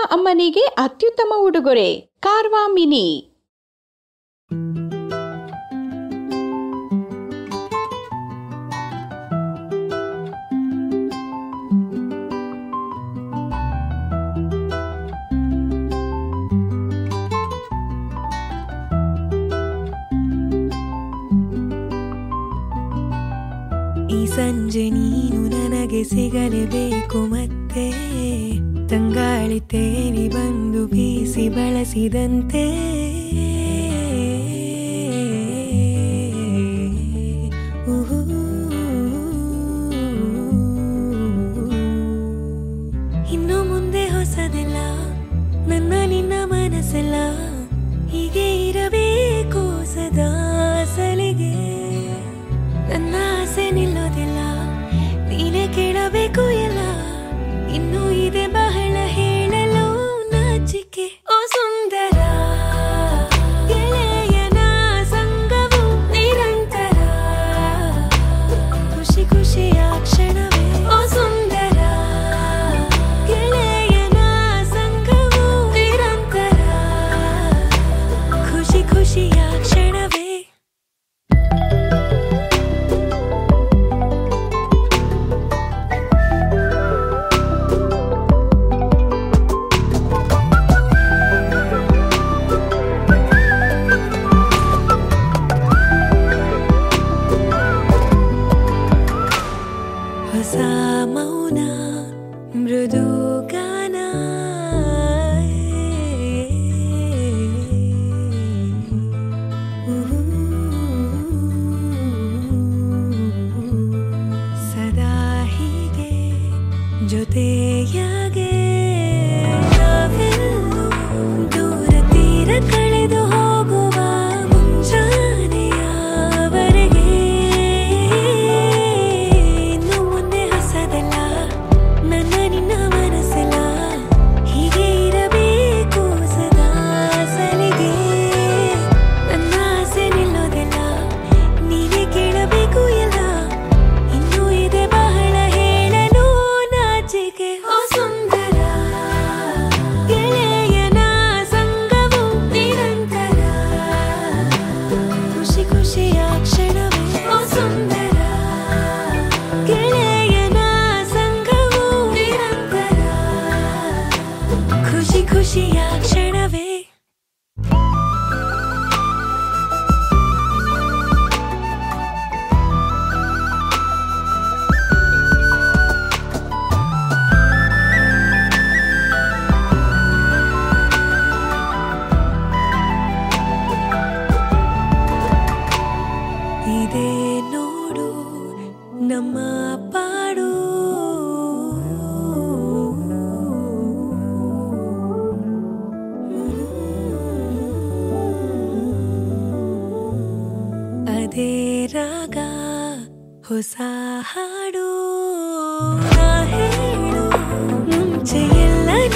ಅಮ್ಮನಿಗೆ ಅತ್ಯುತ್ತಮ ಉಡುಗೊರೆ ಕಾರ್ವಾ ಮಿನಿ ಈ ಸಂಜೆ ನೀನು ನನಗೆ ಸಿಗಲೇಬೇಕು ಮತ್ತೆ ತಂಗಾಳಿ ತೇಲಿ ಬಂದು ಬೀಸಿ ಬಳಸಿದಂತೆ ಉಹು. ಇನ್ನು ಮುಂದೆ ಹೊಸದೆಲ್ಲ ನನ್ನ ನಿನ್ನ ಮನಸ್ಸೆಲ್ಲ ಹೀಗೆ ಇರಬೇಕು ಸದಾ ಸಲಿಗೆ ನನ್ನ ಆಸೆ ನಿಲ್ಲೋದಿಲ್ಲ ನೀನೇ ಕೇಳಬೇಕು ಎಲ್ಲ ಇನ್ನು ಇದೆ ಬಹಳ ಹೇಳಲು ನಾಚಿಕೆ ಓ ಸುಂದರ ಗೆಳೆಯನ ಸಂಗವು ನಿರಂತರ ಖುಷಿ ಖುಷಿಯ ಕ್ಷಣವೇ ಓ ಸುಂದರ ಗೆಳೆಯನ ಸಂಗವು ನಿರಂತರ ಖುಷಿ ಖುಷಿಯ ಕ್ಷಣವೇ ಹೊಸ ಮೌನ ಮೃದು ಗಾನ ಸದಾ ಹೀಗೆ ಜೊತೆಯಾಗೆ ನಾವೆಲ್ಲೂ ದೂರ ತೀರ ಕಳೆದು ಹೋಗುವ ಮುಂಜಾನೆಯವರೆಗೆ ಇನ್ನು ಮುಂದೆ ಹೊಸದಲ್ಲ ನನ್ನ ನಿನ್ನ ಮನಸ್ಸೆಲ್ಲ ಹೀಗೆ ಇರಬೇಕು ಸದಾ ಸಲಿಗೆ ನನ್ನ ಆಸೆ ನಿಲ್ಲೋದಿಲ್ಲ ನೀನೇ ಕೇಳಬೇಕು ಎಲ್ಲ ಇನ್ನೂ ಇದೆ ಬಹಳ ಹೇಳಲು ನಾಚಿಕೆ ಓ ಸುಂದರ ಗೆಳೆಯನ ಸಂಗವು ನಿರಂತರ ಖುಷಿ ಖುಷಿಯ ಕ್ಷಣವೇ ಓ ಸುಂದರ ಗೆಳೆಯನ ಸಂಗವು ನಿರಂತರ ಖುಷಿ ಖುಷಿಯ ಕ್ಷಣವೇ ಇದೇ ನೋಡು ನಮ್ಮ ಪಾಡು ಅದೇ ರಾಗ ಹೊಸ ಹಾಡು ನಾ ಹೇಳು ಮುಂಚೆ ಎಲ್ಲ